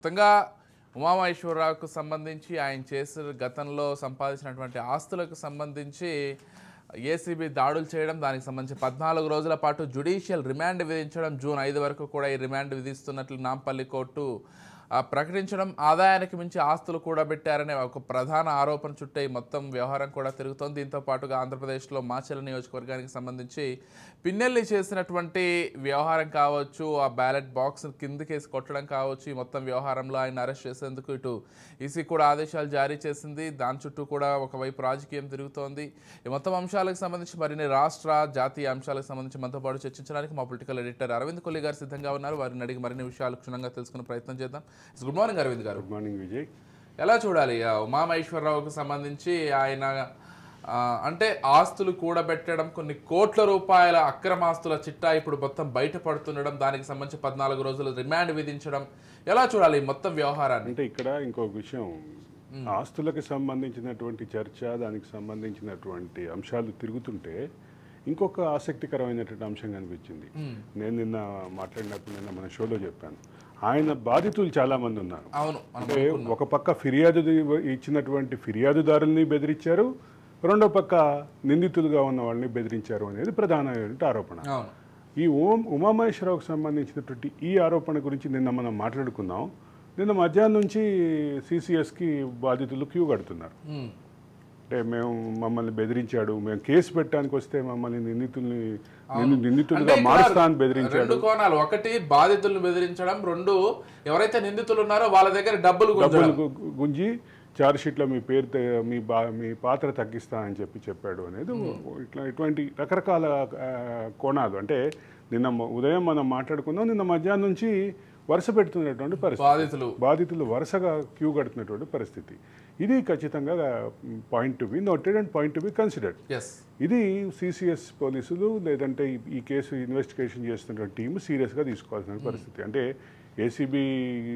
మొత్తంగా ఉమామహేశ్వరరావుకు సంబంధించి ఆయన చేసిన గతంలో సంపాదించినటువంటి ఆస్తులకు సంబంధించి ఏసీబీ దాడులు చేయడం దానికి సంబంధించి పద్నాలుగు రోజుల పాటు జుడిషియల్ రిమాండ్ విధించడం జూన్ ఐదు వరకు కూడా ఈ రిమాండ్ విధిస్తున్నట్లు నాంపల్లి కోర్టు ఆ, ప్రకటించడం ఆదాయానికి మించి ఆస్తులు కూడబెట్టారనే ఒక ప్రధాన ఆరోపణ చుట్టే ఈ మొత్తం వ్యవహారం కూడా తిరుగుతోంది దీంతో పాటుగా ఆంధ్రప్రదేశ్లో మాచల నియోజకవర్గానికి సంబంధించి పిన్నెల్లి చేసినటువంటి వ్యవహారం కావచ్చు ఆ బ్యాలెట్ బాక్స్ కిందకేసి కొట్టడం కావచ్చు ఈ మొత్తం వ్యవహారంలో ఆయన అరెస్ట్ చేసేందుకు ఇటు ఈసీ కూడా ఆదేశాలు జారీ చేసింది దాని చుట్టూ కూడా ఒకవైపు రాజకీయం తిరుగుతోంది ఈ మొత్తం అంశాలకు సంబంధించి మరిన్ని రాష్ట్ర జాతీయ అంశాలకు సంబంధించి మనతో పాటు చర్చించడానికి మా పొలిటికల్ ఎడిటర్ అరవింద్ కొల్లి గారు సిద్ధంగా ఉన్నారు వారిని అడిగి మరిన్ని విషయాలు క్షుణ్ణంగా తెలుసుకునే ప్రయత్నం చేద్దాం గుడ్ మార్నింగ్ అరవింద్ గారు గుడ్ మార్నింగ్ విజయ్ ఎలా చూడాలి ఆ ఉమామహేశ్వరరావుకు సంబంధించి ఆయన ఆ, అంటే ఆస్తులు కూడబెట్టడం కొన్ని కోట్ల రూపాయల అక్రమాస్తుల చిట్టా ఇప్పుడు మొత్తం బయటపడుతుండడం దానికి సంబంధించి పద్నాలుగు రోజులు రిమాండ్ విధించడం ఎలా చూడాలి ఈ మొత్తం వ్యవహారాన్ని అంటే ఇక్కడ ఇంకొక విషయం ఆస్తులకు సంబంధించినటువంటి చర్చ దానికి సంబంధించినటువంటి అంశాలు తిరుగుతుంటే ఇంకొక ఆసక్తికరమైనటువంటి అంశం కనిపించింది నేను నిన్న మాట్లాడినప్పుడు నిన్న మన షోలో చెప్పాను ఆయన బాధితులు చాలా మంది ఉన్నారు అవును మనం అంటే ఒక పక్క ఫిర్యాదు ఇచ్చినటువంటి ఫిర్యాదుదారుల్ని బెదిరించారు రెండో పక్క నిందితులుగా ఉన్న వాళ్ళని బెదిరించారు అనేది ప్రధానమైనటువంటి ఆరోపణ అవును ఈ ఓం ఉమామహేశ్వరరావుకు సంబంధించినటువంటి ఈ ఆరోపణ గురించి నిన్న మనం మాట్లాడుకుందాం నిన్న మధ్యాహ్నం నుంచి సిసిఎస్కి బాధితులు క్యూ కడుతున్నారు ఉమ్. అంటే మేము మమ్మల్ని బెదిరించాడు మేము కేసు పెట్టడానికి వస్తే మమ్మల్ని నిందితుల్ని నింది- నిందితులుగా అంటే మారుస్తా అని ఇక్కడ బెదిరించాడు రెండు కోణాలు ఒకటి బాధితులను బెదిరించడం రెండు ఎవరైతే నిందితులు ఉన్నారో వాళ్ళ దగ్గర డబ్బులు గుంజడం డబ్బులు గు- గుంజి చార్జ్ షీట్లో మీ పేరు త- మీ బా మీ పాత్ర తగ్గిస్తా అని చెప్పి చెప్పాడు అనేది ఇట్లా ఇటువంటి రకరకాల ఆ, కోణాలు అంటే నిన్న మ- ఉదయం మనం మాట్లాడుకుందాం నిన్న మధ్యాహ్నం నుంచి వరుస పెడుతున్నటువంటి పరిస్థితి బాధితులు బాధితులు వరుసగా క్యూ కడుతున్నటువంటి పరిస్థితి ఇది ఖచ్చితంగా point to be noted and point to be considered yes ఇది సిసిఎస్ పోలీసులు లేదంటే ఈ- ఈ కేసు ఇన్వెస్టిగేషన్ చేస్తున్న టీం సీరియస్గా తీసుకోవాల్సిన పరిస్థితి అంటే ఏసీబీ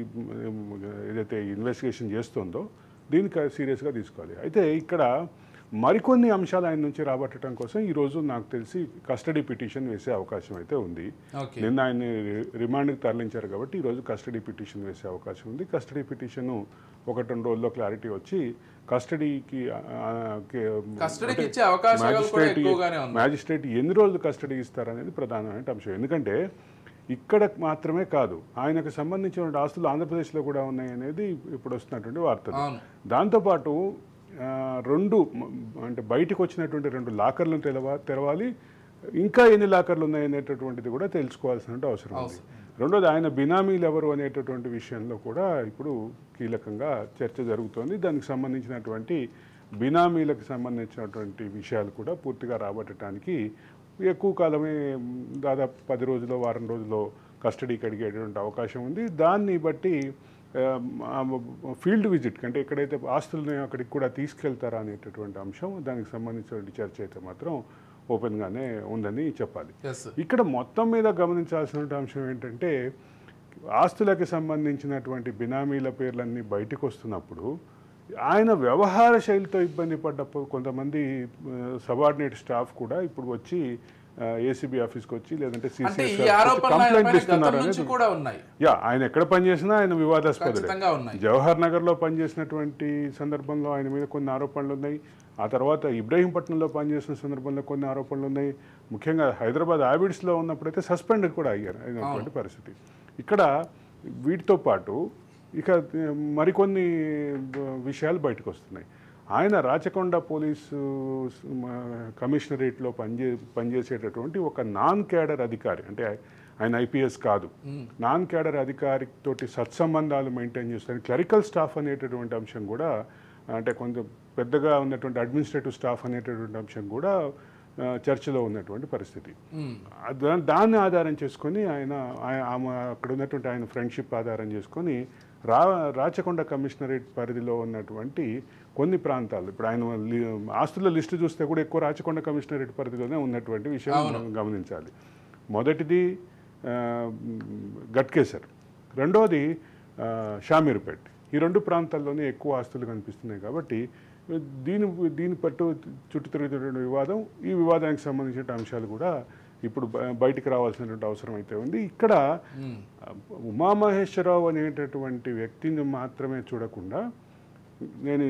ఏదైతే ఇన్వెస్టిగేషన్ చేస్తుందో దీనికి సీరియస్గా తీసుకోవాలి అయితే ఇక్కడ మరికొన్ని అంశాలు ఆయన నుంచి రాబట్టడం కోసం ఈరోజు నాకు తెలిసి కస్టడీ పిటిషన్ వేసే అవకాశం అయితే ఉంది ఓకే నిన్న ఆయన్ని రి- రిమాండ్కి తరలించారు కాబట్టి ఈరోజు కస్టడీ పిటిషన్ వేసే అవకాశం ఉంది కస్టడీ పిటిషన్ ఒకటి రెండు రోజుల్లో క్లారిటీ వచ్చి కస్టడీకి ఆ, ఆ, కే- కస్టడీకి ఇచ్చే అవకాశాలు కూడా మ్యాజిస్ట్రేట్ ఎక్కువగానే ఉన్నాయి మ్యాజిస్ట్రేట్ ఎన్ని రోజులు కస్టడీ ఇస్తారనేది ప్రధానమైన అంశం ఎందుకంటే ఇక్కడ మాత్రమే కాదు ఆయనకు సంబంధించిన ఆస్తులు ఆంధ్రప్రదేశ్లో కూడా ఉన్నాయి అనేది ఇప్పుడు వస్తున్నటువంటి వార్తలు అవును దాంతోపాటు ఆ, రెండు మ- అంటే బయటకు వచ్చినటువంటి రెండు లాకర్లను తెలవ తెరవాలి ఇంకా ఎన్ని లాకర్లు ఉన్నాయనేటటువంటిది కూడా తెలుసుకోవాల్సిన అవసరం ఉంది రెండోది ఆయన బినామీలు ఎవరు అనేటటువంటి విషయంలో కూడా ఇప్పుడు కీలకంగా చర్చ జరుగుతోంది దానికి సంబంధించినటువంటి బినామీలకు సంబంధించినటువంటి విషయాలు కూడా పూర్తిగా రాబట్టడానికి ఎక్కువ కాలమే మ్, దాదాపు పది రోజులు వారం రోజుల్లో కస్టడీకి అడిగేటువంటి అవకాశం ఉంది దాన్ని బట్టి ఆ, ఫీల్డ్ విజిట్ అంటే ఎక్కడైతే ఆస్తులని అక్కడికి కూడా తీసుకెళ్తారా అనేటటువంటి అంశం దానికి సంబంధించినటువంటి చర్చ అయితే మాత్రం ఓపెన్గానే ఉందని చెప్పాలి ఎస్ ఇక్కడ మొత్తం మీద గమనించాల్సిన అంశం ఏంటంటే ఆస్తులకు సంబంధించినటువంటి బినామీల పేర్లన్నీ బయటకు వస్తున్నప్పుడు ఆయన వ్యవహార శైలితో ఇబ్బంది పడ్డప్పుడు కొంతమంది సబార్డినేట్ స్టాఫ్ కూడా ఇప్పుడు వచ్చి ఏసీబీ ఆఫీస్కి వచ్చి లేదంటే అంటే ఈ సిసిఎస్ ఆరోపణలు ఆయన కంప్లైంట్ పైన ఇస్తున్నారు గతం నుంచి అనేది కూడా ఉన్నాయి యా ఆయన ఎక్కడ పనిచేసినా ఆయన వివాదాస్పదులే ఖచ్చితంగా ఉన్నాయి జవహర్ నగర్లో పనిచేసినటువంటి సందర్భంలో ఆయన మీద కొన్ని ఆరోపణలు ఉన్నాయి ఆ తర్వాత ఇబ్రహీంపట్నంలో పనిచేసిన సందర్భంలో కొన్ని ఆరోపణలు ఉన్నాయి ముఖ్యంగా హైదరాబాద్ హ్యాబిట్స్లో ఉన్నప్పుడైతే సస్పెండ్ కూడా అయ్యారు అయినటువంటి పరిస్థితి ఇక్కడ వీటితో పాటు ఇక మరికొన్ని బ- విషయాలు బయటకు వస్తున్నాయి ఆయన రాచకొండ పోలీసు మ, కమిషనరేట్లో పనిచే పనిచేసేటటువంటి ఒక నాన్ క్యాడర్ అధికారి అంటే ఆయన ఐపీఎస్ కాదు నాన్ క్యాడర్ అధికారి తోటి సత్సంబంధాలు మెయింటైన్ చేస్తారు క్లరికల్ స్టాఫ్ అనేటటువంటి అంశం కూడా అంటే కొంచెం పెద్దగా ఉన్నటువంటి అడ్మినిస్ట్రేటివ్ స్టాఫ్ అనేటటువంటి అంశం కూడా ఆ, చర్చలో ఉన్నటువంటి పరిస్థితి ఉమ్. దా- దాన్ని ఆధారం చేసుకొని ఆయన ఆయ- ఆమె అక్కడ ఉన్నటువంటి ఆయన ఫ్రెండ్షిప్ ఆధారం చేసుకొని రా రాచకొండ కమిషనరేట్ పరిధిలో ఉన్నటువంటి కొన్ని ప్రాంతాలు ఇప్పుడు ఆయన లి- ఆస్తుల లిస్టు చూస్తే కూడా ఎక్కువ రాచకొండ కమిషనరేట్ పరిధిలోనే ఉన్నటువంటి విషయం మనం గమనించాలి మొదటిది ఆ, గట్కేసర్ రెండోది ఆ, షామీర్పేట్ ఈ రెండు ప్రాంతాల్లోనే ఎక్కువ ఆస్తులు కనిపిస్తున్నాయి కాబట్టి దీని దీని పట్టు చుట్టూ తిరుగుతున్న వివాదం ఈ వివాదానికి సంబంధించిన అంశాలు కూడా ఇప్పుడు బ- బయటికి రావాల్సినటువంటి అవసరం అయితే ఉంది ఇక్కడ ఆ, ఉమామహేశ్వరరావు అనేటటువంటి వ్యక్తిని మాత్రమే చూడకుండా నేను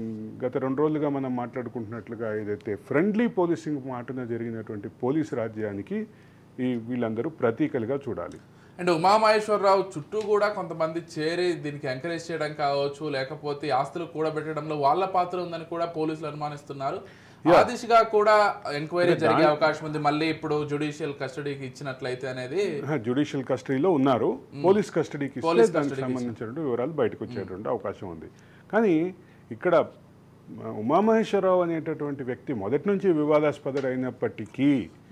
గత రెండు రోజులుగా మనం మాట్లాడుకుంటున్నట్లుగా ఏదైతే ఫ్రెండ్లీ పోలీసింగ్ మాటన జరిగినటువంటి పోలీసు రాజ్యానికి ఈ వీళ్ళందరూ ప్రతీకలుగా చూడాలి అండ్ ఉమామహేశ్వరరావు చుట్టూ కూడా కొంతమంది చేరి దీనికి ఎంకరేజ్ చేయడం కావచ్చు లేకపోతే ఈ ఆస్తులు కూడబెట్టడంలో వాళ్ళ పాత్ర ఉందని కూడా పోలీసులు అనుమానిస్తున్నారు ఆ దిశగా కూడా ఎంక్వైరీ జరిగే అవకాశం ఉంది మళ్ళీ ఇప్పుడు జుడిషియల్ కస్టడీకి ఇచ్చినట్లయితే అనేది జ్యుడిషియల్ కస్టడీలో ఉన్నారు పోలీస్ కస్టడీకి ఇస్తే పోలీస్ దానికి సంబంధించినటువంటి వివరాలు బయటకు వచ్చేటువంటి అవకాశం ఉంది కానీ ఇక్కడ ఆ, ఉమామహేశ్వరరావు అనేటటువంటి వ్యక్తి మొదటి నుంచి వివాదాస్పదుడైనప్పటికీ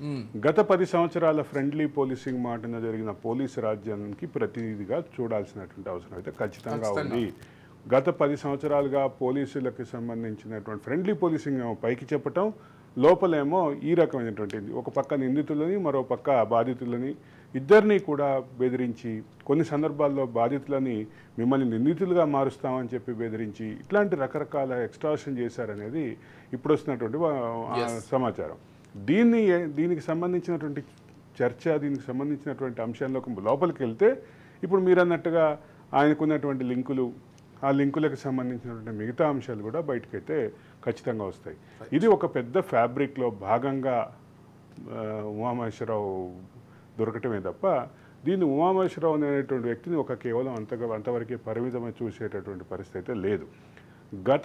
గత పది సంవత్సరాల ఫ్రెండ్లీ పోలీసింగ్ మాటన జరిగిన పోలీసు రాజ్యానికి ప్రతినిధిగా చూడాల్సినటువంటి అవసరం అయితే ఖచ్చితంగా ఉంది గత పది సంవత్సరాలుగా పోలీసులకు సంబంధించినటువంటి ఫ్రెండ్లీ పోలీసింగ్ ఏమో పైకి చెప్పటం లోపలేమో ఈ రకమైనటువంటి ఒక పక్క నిందితులని మరో పక్క బాధితులని ఇద్దరిని కూడా బెదిరించి కొన్ని సందర్భాల్లో బాధితులని మిమ్మల్ని నిందితులుగా మారుస్తామని చెప్పి బెదిరించి ఇట్లాంటి రకరకాల ఎక్స్ట్రాషన్ చేశారనేది ఇప్పుడు వస్తున్నటువంటి వా- ఆ సమాచారం దీన్ని దీనికి సంబంధించినటువంటి చర్చ దీనికి సంబంధించినటువంటి అంశాల్లోకి లోపలికి వెళ్తే ఇప్పుడు మీరు అన్నట్టుగా ఆయనకున్నటువంటి లింకులు ఆ లింకులకు సంబంధించినటువంటి మిగతా అంశాలు కూడా బయటకైతే ఖచ్చితంగా వస్తాయి ఇది ఒక పెద్ద ఫ్యాబ్రిక్లో భాగంగా ఆ, ఉమామహేశ్వరరావు దొరకటమే తప్ప దీన్ని ఉమామహేశ్వరరావు అనేటువంటి వ్యక్తిని ఒక కేవలం అంతగా అంతవరకే పరిమితమై చూసేటటువంటి పరిస్థితి అయితే లేదు గత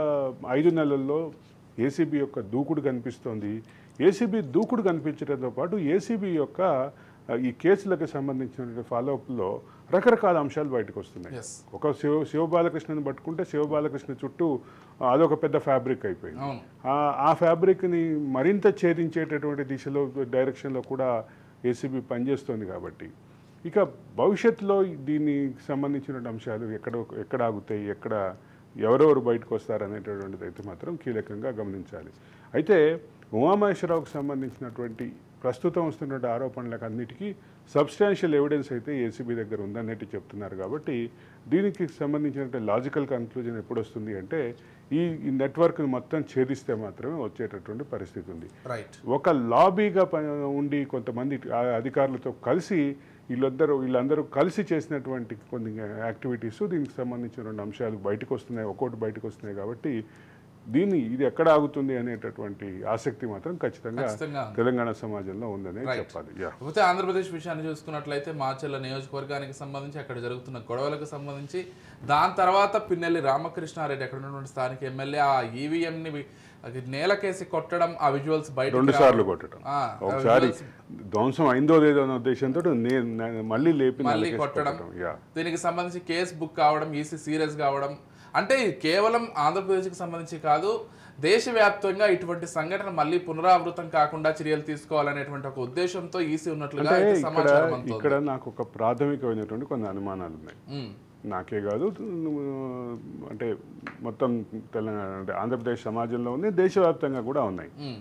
ఐదు నెలల్లో ఏసీబీ యొక్క దూకుడు కనిపిస్తోంది ఏసీబీ దూకుడు కనిపించడంతో పాటు ఏసీబీ యొక్క ఆ, ఈ కేసులకు సంబంధించినటువంటి ఫాలోఅప్లో రకరకాల అంశాలు బయటకు వస్తున్నాయి ఎస్ ఒక శివ శివబాలకృష్ణని పట్టుకుంటే శివబాలకృష్ణ చుట్టూ ఆ, అదొక పెద్ద ఫ్యాబ్రిక్ అయిపోయింది అవును ఆ- ఆ ఫ్యాబ్రిక్ని మరింత ఛేదించేటటువంటి దిశలో డైరెక్షన్లో కూడా ఏసీబీ పనిచేస్తోంది కాబట్టి ఇక భవిష్యత్తులో దీనికి సంబంధించిన అంశాలు ఎక్కడ ఎక్కడ ఆగుతాయి ఎక్కడ ఎవరెవరు బయటకు వస్తారు అనేటటువంటిది అయితే మాత్రం కీలకంగా గమనించాలి అయితే ఉమామహేశ్వరరావుకు సంబంధించినటువంటి ప్రస్తుతం వస్తున్నటువంటి ఆరోపణలకు అన్నిటికీ సబ్స్టాన్షియల్ ఎవిడెన్స్ అయితే ఏసీబీ దగ్గర ఉందన్నట్టు చెప్తున్నారు కాబట్టి దీనికి సంబంధించినటువంటి లాజికల్ కన్క్లూజన్ ఎప్పుడు వస్తుంది అంటే ఈ ఈ నెట్వర్క్ని మొత్తం ఛేదిస్తే మాత్రమే వచ్చేటటువంటి పరిస్థితి ఉంది రైట్ ఒక లాబీగా ప- ఉండి కొంతమంది ఆ అధికారులతో కలిసి వీళ్ళందరూ వీళ్ళందరూ కలిసి చేసినటువంటి కొన్ని యాక్టివిటీస్ దీనికి సంబంధించిన అంశాలు బయటకు వస్తున్నాయి ఒక్కోటి బయటకు వస్తున్నాయి కాబట్టి దీన్ని ఇది ఎక్కడ ఆగుతుంది అనేటటువంటి ఆసక్తి మాత్రం ఖచ్చితంగా ఖచ్చితంగా తెలంగాణ సమాజంలో ఉందనే Right. చెప్పాలి యా కాకపోతే ఆంధ్రప్రదేశ్ విషయాన్ని చూసుకున్నట్లయితే మాచెల్ల నియోజకవర్గానికి సంబంధించి అక్కడ జరుగుతున్న గొడవలకు సంబంధించి దాని తర్వాత పిన్నెల్లి రామకృష్ణారెడ్డి అక్కడ ఉన్నటువంటి స్థానిక ఎమ్మెల్యే ఆ ఈవీఎంని నేలకేసి కొట్టడం ఆ విజువల్స్ బయట రెండు సార్లు కొట్టడం ఒకసారి ధ్వంసం అయిందో లేదో అనే ఉద్దేశంతో నే- నే- మళ్ళీ లేపి మళ్ళీ నెలకేసి కొట్టడం. యా దీనికి సంబంధించి కేసు బుక్ కావడం ఈసీ సీరియస్ కావడం అంటే ఇది కేవలం ఆంధ్రప్రదేశ్కి సంబంధించి కాదు దేశవ్యాప్తంగా ఇటువంటి సంఘటన మళ్ళీ పునరావృతం కాకుండా చర్యలు తీసుకోవాలనేటువంటి ఒక ఉద్దేశంతో ఈసీ ఉన్నట్లుగా అంటే అయితే ఇక్కడ సమాచారం అంతా ఇక్కడ నాకు ఒక ప్రాథమికమైనటువంటి కొన్ని అనుమానాలు ఉన్నాయి ఉమ్, నాకే కాదు నువ్వు అంటే మొత్తం తెలంగాణ అంటే ఆంధ్రప్రదేశ్ సమాజంలో ఉన్నాయి దేశవ్యాప్తంగా కూడా ఉన్నాయి ఉమ్,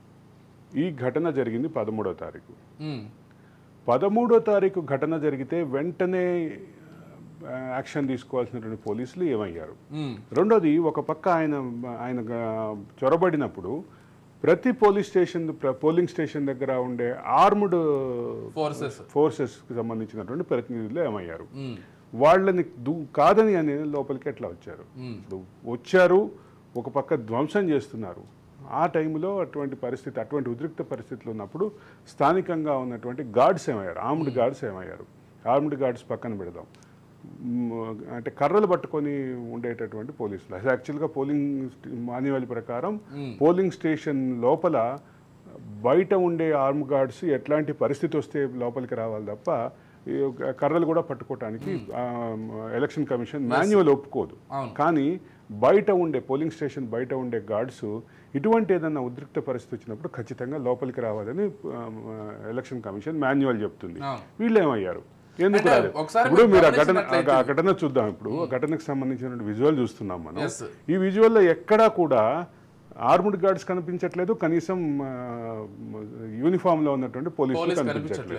ఈ ఘటన జరిగింది పదమూడో తారీఖు ఉమ్, పదమూడో తారీఖు ఘటన జరిగితే వెంటనే ఆ, యాక్షన్ తీసుకోవాల్సినటువంటి పోలీసులు ఏమయ్యారు ఉమ్, రెండోది ఒక పక్క ఆయన ఆయన గా- చొరబడినప్పుడు ప్రతి పోలీస్ స్టేషన్ ప్ర- పోలింగ్ స్టేషన్ దగ్గర ఉండే ఆర్మ్డ్ ఫోర్సెస్ ఫోర్సెస్కి సంబంధించినటువంటి ప్రతినిధులు ఏమయ్యారు ఉమ్, వాళ్ళని దు కాదని అనేది లోపలికి ఎట్లా వచ్చారు ఉమ్, ఇప్పుడు వచ్చారు ఒక పక్క ధ్వంసం చేస్తున్నారు ఆ టైంలో అటువంటి పరిస్థితి అటువంటి ఉద్రిక్త పరిస్థితులు ఉన్నప్పుడు స్థానికంగా ఉన్నటువంటి గార్డ్స్ ఏమయ్యారు ఆర్మ్డ్ గార్డ్స్ ఏమయ్యారు ఆర్మ్డ్ గార్డ్స్ పక్కన పెడదాం మ్, అంటే కర్రలు పట్టుకొని ఉండేటటువంటి పోలీసులు అసలు యాక్చువల్గా పోలింగ్ మాన్యువల్ ప్రకారం పోలింగ్ స్టేషన్ లోపల బయట ఉండే ఆర్మ్ గార్డ్స్ ఎట్లాంటి పరిస్థితి వస్తే లోపలికి రావాలి తప్ప ఈ కర్రలు కూడా పట్టుకోవటానికి ఆ, ఎలక్షన్ కమిషన్ మాన్యువల్ ఒప్పుకోదు అవును. కానీ బయట ఉండే పోలింగ్ స్టేషన్ బయట ఉండే గార్డ్స్ ఇటువంటి ఏదైనా ఉద్రిక్త పరిస్థితి వచ్చినప్పుడు ఖచ్చితంగా లోపలికి రావాలని ఆ, ఎలక్షన్ కమిషన్ మాన్యువల్ చెప్తుంది అవును. వీళ్ళు ఏమయ్యారు ఎందుకు అంటే రాలేదు ఒకసారి ఇప్పుడు మీరు మీరు ఆ ఘటన గమనించినట్లయితే- ఆ ఘటన చూద్దాం ఇప్పుడు ఆ ఘటనకు సంబంధించిన విజువల్ చూస్తున్నాం మనం Yes. ఈ విజువల్లో ఎక్కడా కూడా ఆర్మ్డ్ గార్డ్స్ కనిపించట్లేదు కనీసం యూనిఫామ్ లో ఉన్నటువంటి పోలీసులు పోలీస్ కనిపించట్లేదు కనిపించట్లేదు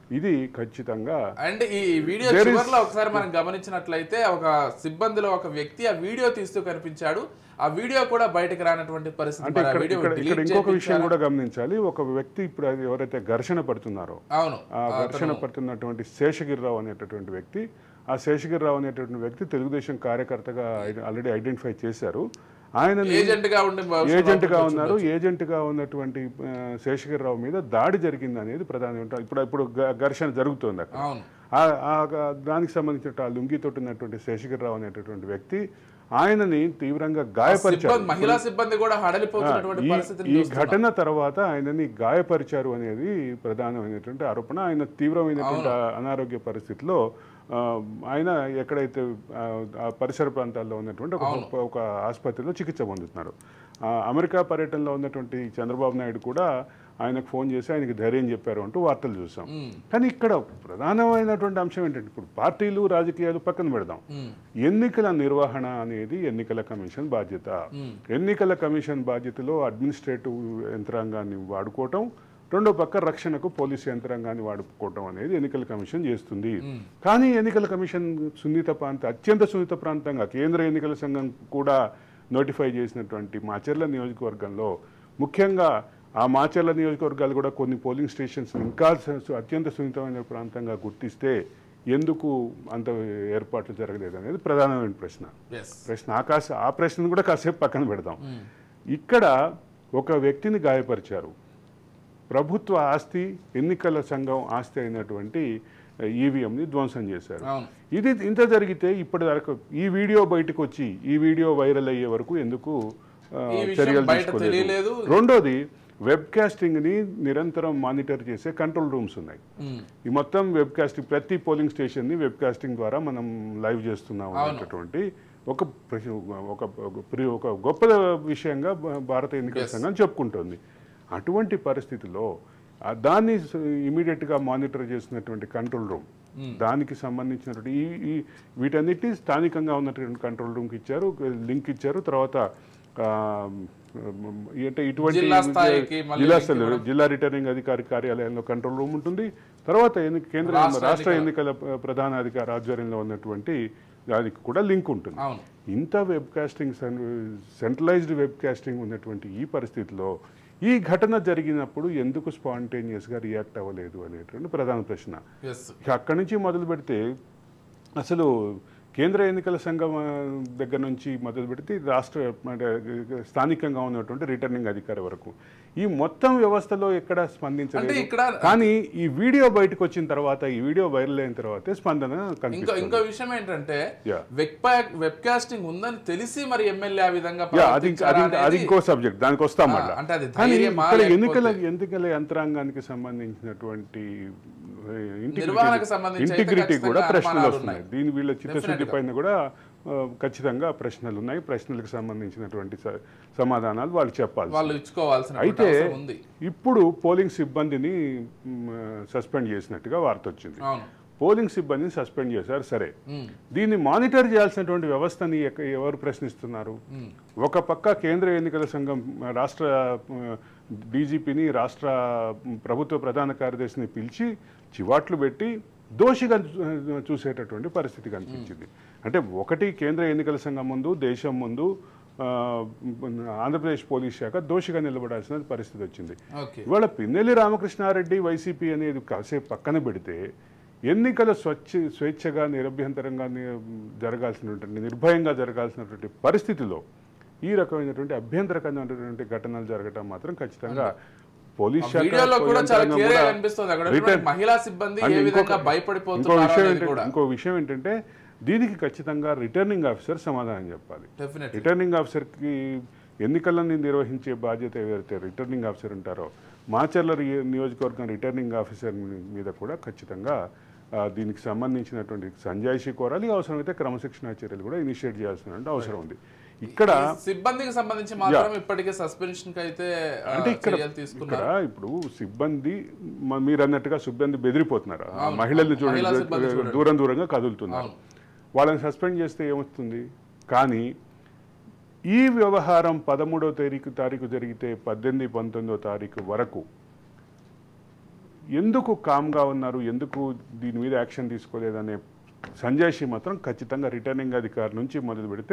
ఇది ఖచ్చితంగా అండ్ ఈ వీడియో There is- చివరిలో ఒకసారి మనం గమనించినట్లయితే ఒక సిబ్బందిలో ఒక వ్యక్తి ఆ వీడియో తీస్తూ కనిపించాడు ఆ వీడియో కూడా బయటకు రానటువంటి పరిస్థితి అంటే మరి ఆ ఇక్కడ వీడియో ఇక్కడ ఇక్కడ delete ఇంకొక విషయం చేయించారా? కూడా గమనించాలి ఒక వ్యక్తి ఇప్పుడు అది ఎవరైతే ఘర్షణ పడుతున్నారో అవును ఆ ఘర్షణ పడుతున్నటువంటి శేషగిరిరావు అనేటటువంటి వ్యక్తి ఆ శేషగిరిరావు అనేటటువంటి వ్యక్తి తెలుగుదేశం కార్యకర్తగా ఆల్రెడీ ఐడెంటిఫై చేశారు ఆయన ఏజెంట్ గా ఉండి బహుశా ఏజెంట్ గా లోపలికి ఉన్నారు ఏజెంట్ గా ఉన్నటువంటి ఆ, శేషగిరిరావు మీద దాడి జరిగింది అనేది ప్రధాన ఇప్పుడు ఇప్పుడు గ- ఘర్షణ జరుగుతోంది అక్కడ అవును ఆ- ఆ గ- దానికి సంబంధించిన ఆ లుంగితోటి ఉన్నటువంటి శేషగిరిరావు అనేటటువంటి వ్యక్తి ఆయనని తీవ్రంగా గాయపరిచారు సిబ్బంది మహిళా సిబ్బంది కూడా హడలిపోతున్నటువంటి ఈ- పరిస్థితిని ఈ చూస్తున్నాం. ఘటన తర్వాత ఆయనని గాయపరిచారు అనేది ప్రధానమైనటువంటి ఆరోపణ ఆయన తీవ్రమైనటువంటి ఆ- అనారోగ్య పరిస్థితిలో ఆ, ఆయన ఎక్కడైతే ఆ, ఆ పరిసర ప్రాంతాల్లో ఉన్నటువంటి ఒక ఒక ఆసుపత్రిలో చికిత్స పొందుతున్నారు ఆ, అమెరికా పర్యటనలో ఉన్నటువంటి చంద్రబాబు నాయుడు కూడా ఆయనకు ఫోన్ చేసి ఆయనకి ధైర్యం చెప్పారు అంటూ వార్తలు చూసాం కానీ ఇక్కడ ప్రధానమైనటువంటి అంశం ఏంటంటే ఇప్పుడు పార్టీలు రాజకీయాలు పక్కన పెడదాం ఉమ్, ఎన్నికల నిర్వహణ అనేది ఎన్నికల కమిషన్ బాధ్యత ఎన్నికల కమిషన్ బాధ్యతలో అడ్మినిస్ట్రేటివ్ యంత్రాంగాన్ని వాడుకోవటం రెండో పక్క రక్షణకు పోలీసు యంత్రాంగాన్ని వాడుకోవటం అనేది ఎన్నికల కమిషన్ చేస్తుంది కానీ ఎన్నికల కమిషన్ సున్నిత ప్రాంత అత్యంత సున్నిత ప్రాంతంగా కేంద్ర ఎన్నికల సంఘం కూడా నోటిఫై చేసినటువంటి మాచర్ల నియోజకవర్గంలో ముఖ్యంగా ఆ మాచర్ల నియోజకవర్గాలు కూడా కొన్ని పోలింగ్ స్టేషన్స్ ఇంకా సు- అత్యంత సున్నితమైన ప్రాంతంగా గుర్తిస్తే ఎందుకు అంత ఏర్పాట్లు జరగలేదు అనేది ప్రధానమైన ప్రశ్న yes. ప్రశ్న ఆకాశ ఆ ప్రశ్నను కూడా కాసేపు పక్కన పెడదాం ఇక్కడ ఒక వ్యక్తిని గాయపరిచారు ప్రభుత్వ ఆస్తి ఎన్నికల సంఘం ఆస్తి అయినటువంటి ఈవీఎంని ధ్వంసం చేశారు అవును ఇది ఇంత జరిగితే ఇప్పటి వరకు ఈ వీడియో బయటకు వచ్చి ఈ వీడియో వైరల్ అయ్యే వరకు ఎందుకు ఆ, ఈ విషయం చర్యలు బయట తీసుకోలేదు తెలియలేదు. రెండోది వెబ్ కాస్టింగ్ ని నిరంతరం మానిటర్ చేసే కంట్రోల్ రూమ్స్ ఉన్నాయి ఉమ్, ఈ మొత్తం వెబ్ కాస్టింగ్ ప్రతి పోలింగ్ స్టేషన్ ని వెబ్ కాస్టింగ్ ద్వారా మనం లైవ్ చేస్తున్నాం అనేటటువంటి ఒక ప్రశ్న- ఒక ఒక ప్రి- ఒక గొప్ప విషయంగా భా- భారత ఎన్నికల సంఘం చెప్పుకుంటోంది అటువంటి పరిస్థితిలో ఆ దాన్ని ఇమీడియట్ గా మానిటర్ చేసినటువంటి కంట్రోల్ రూమ్ దానికి సంబంధించినటువంటి ఈ ఈ వీటన్నిటిని స్థానికంగా ఉన్నటువంటి కంట్రోల్ రూమ్కి ఇచ్చారు లింక్ ఇచ్చారు తర్వాత ఆ, అంటే ఇటువంటి జిల్లా స్థాయికి మళ్ళీ జిల్లా link స్థాయి ఇవ్వడం. జిల్లా రిటర్నింగ్ అధికారి కార్యాలయంలో కంట్రోల్ రూమ్ ఉంటుంది తర్వాత ఎన్ని- కేంద్ర రాష్ట్ర రాష్ట్ర ఎన్నికల ప్ర- ప్రధాన అధికారి ఆధ్వర్యంలో ఉన్నటువంటి దానికి కూడా లింక్ ఉంటుంది అవును ఇంత web casting centralised web casting ఉన్నటువంటి ఈ పరిస్థితిలో ఈ ఘటన జరిగినప్పుడు ఎందుకు స్పాంటేనియస్గా రియాక్ట్ అవ్వలేదు అనేటువంటి ప్రధాన ప్రశ్న ఎస్ ఇక అక్కడి నుంచి మొదలు పెడితే అసలు కేంద్ర ఎన్నికల సంఘం ఆ, దగ్గర నుంచి మొదలు పెడితే రాష్ట్ర అంటే, స్థానికంగా ఉన్నటువంటి రిటర్నింగ్ అధికారి వరకు ఈ మొత్తం వ్యవస్థలో ఎక్కడ అంటే స్పందించలేదు ఇక్కడ కానీ ఈ వీడియో బయటకు వచ్చిన తర్వాత ఈ వీడియో వైరల్ అయిన తర్వాతే స్పందన ఇంకో కనిపిస్తుంది ఇంకో విషయం ఏంటంటే Yeah. వెబ్ వెబ్ కాస్టింగ్ ఉందని తెలిసి మరి ఎమ్మెల్యే ఆ విధంగా యా, అది ఇంకా- అది ఇంకా- అది ప్రవర్తించారా ఇంకో సబ్జెక్ట్ దానికి వస్తాం ఆ, మళ్ళా అంటే అది కానీ ధైర్యమా ఇక్కడ లేకపోతే- ఎన్నికల ఎన్నికల యంత్రాంగానికి సంబంధించినటువంటి నిర్వహణకు సంబంధించి అయితే ఇంటిగ్రిటీ కూడా ఖచ్చితంగా ప్రశ్నలు అనుమానాలు వస్తున్నాయి ఉన్నాయి. దీని వీళ్ళ చిత్తశుద్ధి Definitely. పైన కూడా ఆ, ఖచ్చితంగా ప్రశ్నలు ఉన్నాయి ప్రశ్నలకు సంబంధించినటువంటి స- సమాధానాలు వాళ్ళు చెప్పాలి వాళ్ళు ఇచ్చుకోవాల్సిన అయితే అవసరం ఉంది ఇప్పుడు పోలింగ్ సిబ్బందిని సస్పెండ్ చేసినట్టుగా వార్త వచ్చింది అవును పోలింగ్ సిబ్బందిని సస్పెండ్ చేశారు సరే ఉమ్, దీన్ని మానిటర్ చేయాల్సినటువంటి వ్యవస్థని ఎక్క- ఎవరు ప్రశ్నిస్తున్నారు ఒక పక్క కేంద్ర ఎన్నికల సంఘం ఆ, రాష్ట్ర డీజీపీని రాష్ట్ర మ్, ప్రభుత్వ ప్రధాన కార్యదర్శిని పిలిచి చివాట్లు పెట్టి దోషిగా చూ- చూసేటటువంటి పరిస్థితి కనిపించింది అంటే ఒకటి కేంద్ర ఎన్నికల సంఘం ముందు దేశం ముందు ఆ, మ్, ఆంధ్రప్రదేశ్ పోలీస్ శాఖ దోషిగా నిలబడాల్సిన పరిస్థితి వచ్చింది ఓకే ఇవాళ పిన్నెల్లి రామకృష్ణారెడ్డి వైసీపీ అనేది కాసేపు పక్కన పెడితే ఎన్నికల స్వచ్ఛ స్వేచ్ఛగా నిరభ్యంతరంగా ని- జరగాల్సినటువంటి నిర్భయంగా జరగాల్సినటువంటి పరిస్థితిలో ఈ రకమైనటువంటి అభ్యంతరకరమైనటువంటి ఘటనలు జరగటం మాత్రం ఖచ్చితంగా పోలీస్ శాఖ వీడియోలో కూడా చాలా యంత్రాంగం క్లియర్ గా కూడా కనిపిస్తుంది అక్కడ రిటర్న్- ఉన్నటువంటి మహిళా సిబ్బంది అంటే ఏ ఇంకొక- విధంగా ఇంకో భయపడిపోతున్నారు విషయం అనేది ఏంటంటే కూడా ఇంకో విషయం ఏంటంటే దీనికి ఖచ్చితంగా రిటర్నింగ్ ఆఫీసర్ సమాధానం చెప్పాలి డెఫినెట్ రిటర్నింగ్ ఆఫీసర్కి ఎన్నికలను నిర్వహించే బాధ్యత ఎవరైతే రిటర్నింగ్ ఆఫీసర్ ఉంటారో మాచర్ల రి- నియోజకవర్గం రిటర్నింగ్ ఆఫీసర్ మీద కూడా ఖచ్చితంగా ఆ, దీనికి సంబంధించినటువంటి సంజాయిషీ కోరాలి అవసరమైతే క్రమశిక్షణ చర్యలు కూడా ఇనిషియేట్ చేయాల్సిన అవసరం ఉంది ఇక్కడ సిబ్బందికి సంబంధించి మాత్రం ఇప్పటికే సస్పెన్షన్ కి అయితే ఆ, అంటే ఇక్కడ చర్యలు ఇక్కడ తీసుకున్నారు ఇప్పుడు సిబ్బంది మ- మీరు అన్నట్టుగా సిబ్బంది బెదిరిపోతున్నారు ఆ మహిళల్ని మహిళా సిబ్బంది చూడండి చూడండి. దూరం దూరంగా కదులుతున్నారు వాళ్ళని సస్పెండ్ చేస్తే ఏమవుతుంది కానీ ఈ వ్యవహారం పదమూడో తారీఖు తారీఖు జరిగితే పద్దెనిమిది పంతొమ్మిదో తారీఖు వరకు ఎందుకు కామ్గా ఉన్నారు ఎందుకు దీని మీద యాక్షన్ తీసుకోలేదనే సంజయ్ షి మాత్రం ఖచ్చితంగా రిటర్నింగ్ అధికారి నుంచి మొదలు పెడితే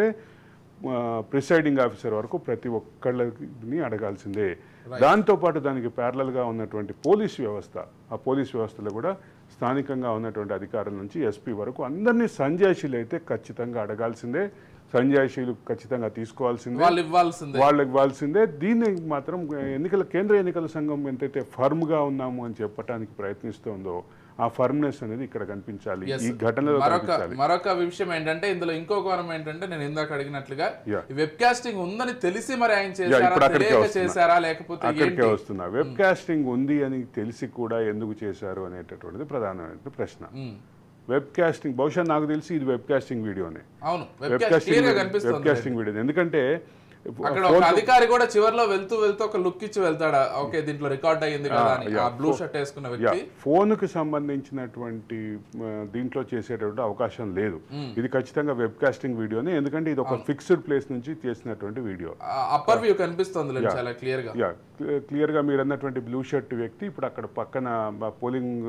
ప్రిసైడింగ్ ఆఫీసర్ వరకు ప్రతి ఒక్కళ్ళని అడగాల్సిందే దాంతోపాటు దానికి ప్యారలల్గా ఉన్నటువంటి పోలీస్ వ్యవస్థ ఆ పోలీస్ వ్యవస్థలో కూడా స్థానికంగా ఉన్నటువంటి అధికారుల నుంచి ఎస్పీ వరకు అందరినీ సంజాయిషీలు అయితే ఖచ్చితంగా అడగాల్సిందే సంజాయిషీలు ఖచ్చితంగా తీసుకోవాల్సిందే వాళ్ళు ఇవ్వాల్సిందే వాళ్ళకి ఇవ్వాల్సిందే దీన్ని మాత్రం ఎన్నికల కేంద్ర ఎన్నికల సంఘం ఎంతైతే ఫర్మ్గా ఉన్నాము అని చెప్పడానికి ప్రయత్నిస్తోందో ఆ ఫర్మ్నెస్ అనేది ఇక్కడ కనిపించాలి Yes. ఈ ఘటనలో మరొక కనిపించాలి మరొక విషయం ఏంటంటే ఇందులో ఇంకో కోణం ఏంటంటే నేను ఇందాక అడిగినట్లుగా Yeah. ఈ వెబ్ కాస్టింగ్ ఉందని తెలిసి మరి ఆయన Yeah, చేశారా ఇప్పుడు అక్కడికే తెలియక వస్తున్నా. చేశారా లేకపోతే అక్కడికే ఏంటి వస్తున్నా వెబ్ కాస్టింగ్ ఉంది అని తెలిసి కూడా ఎందుకు చేశారు అనేటటువంటిది ప్రధానమైన ప్రశ్న ఉమ్. వెబ్ కాస్టింగ్ బహుశా నాకు తెలిసి ఇది వెబ్ కాస్టింగ్ వీడియోనే అవును వెబ్ వెబ్ కాస్ట్ క్లియర్ గా కాస్టింగ్ వెబ్ కనిపిస్తుంది కాస్టింగ్ వీడియో ఎందుకంటే అక్కడ ఒక అధికారి కూడా చివర్లో వెళ్తూ వెళ్తూ ఒక లుక్ ఇచ్చి వెళ్తాడా ఓకే దీంట్లో రికార్డ్ అయ్యింది కదా అని ఆ బ్లూ షర్ట్ వేసుకున్న యా వ్యక్తి ఫోన్కి సంబంధించినటువంటి ఆ, దీంట్లో చేసేటటువంటి అవకాశం లేదు ఇది ఖచ్చితంగా వెబ్ కాస్టింగ్ వీడియోనే ఎందుకంటే ఇది ఒక ఫిక్స్డ్ ప్లేస్ నుంచి చేసినటువంటి వీడియో అప్పర్ వ్యూ కనిపిస్తుంది చాలా క్లియర్ గా యా క్లియర్గా మీరు అన్నటువంటి బ్లూ షర్ట్ వ్యక్తి ఇప్పుడు అక్కడ పక్కన పోలింగ్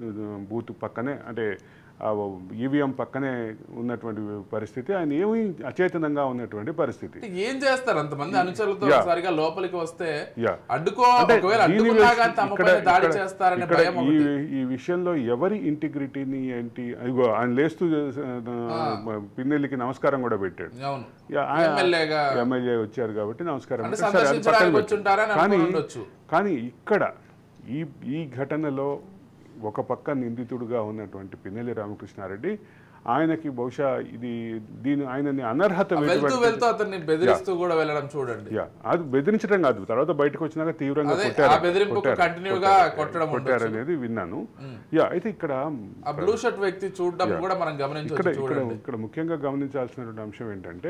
బూత్ పక్కనే అంటే ఈవీఎం పక్కనే ఉన్నటువంటి పరిస్థితి ఆయన ఏమీ అచేతనంగా ఉన్నటువంటి పరిస్థితి ఏం చేస్తారు అంతమంది అనుచరులతో Yeah. ఒకసారిగా లోపలికి వస్తే యా అడ్డుకో అంటే ఒకవేళ దీని అడ్డుకున్నా విష- కానీ తమ ఇక్కడ- పైన దాడి ఇక్కడ- చేస్తారనే ఇక్కడ భయం ఈ ఒకటి ఈ విషయంలో ఎవరి ఇంటిగ్రిటీని ఏంటి అదిగో ఆయన లేస్తూ ఆ, పిన్నెల్లికి నమస్కారం కూడా పెట్టాడు అవును యా, ఆయన- ఎమ్మెల్యేగా ఎమ్మెల్యే వచ్చారు కాబట్టి నమస్కారం అంటే పెట్టారు. సరే, అది పక్కన సందర్శించడానికి పెట్టు. వచ్చుంటారని కానీ అనుకుని ఉండొచ్చు కానీ ఇక్కడ ఈ ఈ ఘటనలో ఒక పక్క నిందితుడుగా ఉన్నటువంటి పిన్నెల్లి రామకృష్ణారెడ్డి ఆయనకి బహుశా ఇది దీని ఆయనని అనర్హత వెళ్తూ వేయబడి- వెళ్తూ అతన్ని బెదిరిస్తూ కూడా వెళ్ళడం చూడండి యా అది బెదిరించడం కాదు తర్వాత బయటకు వచ్చినాక తీవ్రంగా అదే, కొట్టారు ఆ బెదిరింపు కొట్టారు, continue గా కొట్టారు, కొట్టడం కొట్టారు అనేది విన్నాను యా అయితే ఇక్కడ ఆ బ్లూ షర్ట్ వ్యక్తి చూడడం కూడా మనం ఇక్కడ గమనించవచ్చు ఇక్కడ చూడండి ఇక్కడ ముఖ్యంగా గమనించాల్సినటువంటి అంశం ఏంటంటే